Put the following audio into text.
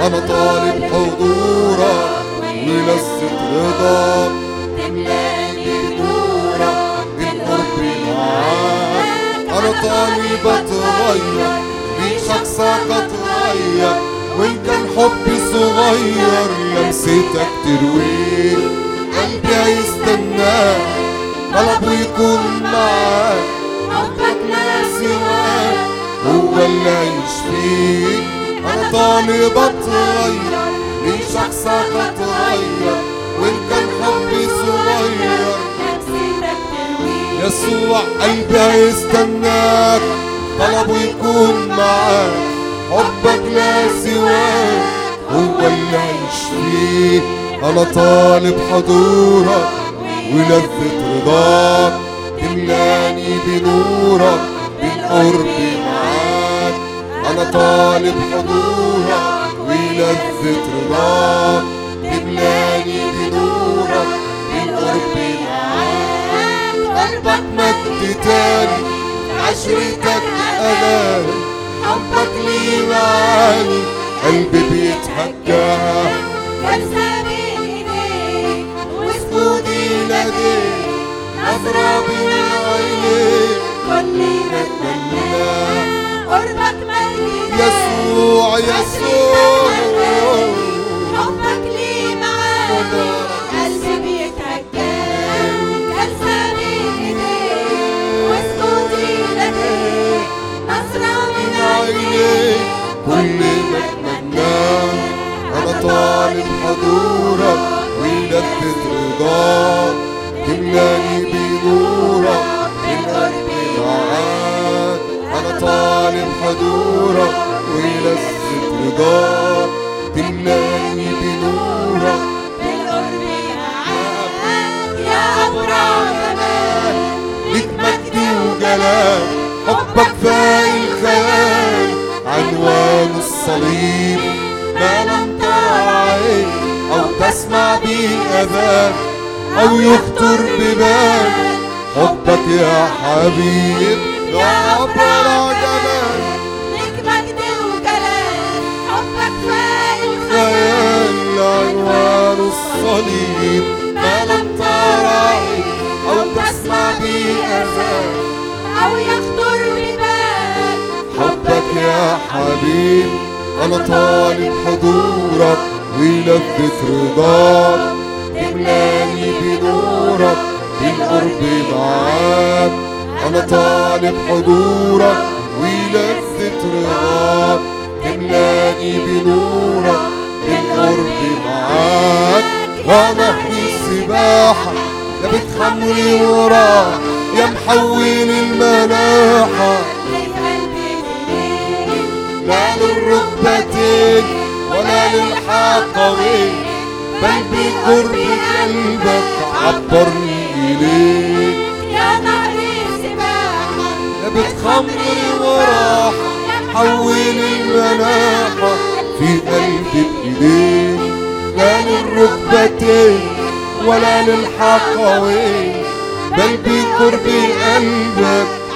أنا طالب حضورك ولذة رضاك تملاني بنورك بالقرب معاك أنا طالب أتغير بشخصك أتغير وإن كان حبي صغير لمستك ترويه قلبي هيستناك طلبه يكون معاك حبك لا سواك هو اللي هيشفيك أنا طالب أتغير من شخصك أتغير وإن كان حبي صغير لمستك تروي يسوع قلبي هيستناك طلبه يكون معاك حبك لا سواك هو اللي هيشفيك أنا طالب حضورك ولذة رضاك تملاني بنورك بالقرب معاك أنا طالب حضورك ولذة رضاك تملاني بنورك بالقرب معاك قربك مجد تاني عشرتك أمان حبك لي معاني قلبي بيتهجى جلسة بين ايديك وسجودي لديك نظرة بين عينيك كل ما اتمنى قربك مجد يسوع يسوع حبك لي معاك قلبي بيتهجى جلسة بين ايديك وسجودي لديك نظرة من عينيك كل ما اتمناه انا طالب حضورك ولذة رضاك تملاني بنورك بالقرب معاك انا طالب حضورك ولذة رضاك تملاني بنورك بالقرب معاك يا أبرع جمال ليك مجد وجلال حبك فاق الخيال عنوان الصليب ما لم ترى عين او تسمع به اذان او يخطر ببال حبك يا حبيب يا ابرع جمال ليك مجد وجلال حبك فاق الخيال خيال عنوان الصليب ما لم ترى عين او تسمع به اذان أو يخطر ببال حبك يا حبيب انا طالب حضورك ولذة رضاك تملاني بنورك بالقرب معاك انا طالب حضورك ولذة رضاك تملاني بنورك بالقرب معاك ونهر السباحة يا بتخمري وراك يا محول الملاحة ليك قلبي إليك لا للركبتين ولا للحاقوين بل بقرب قلبك عبرني إليك يا نهر سباحة يا بتخمر وراحة حول المناحة في قلبي بإيديك لا للركبتين ولا للحاقوين بل بقرب قلبك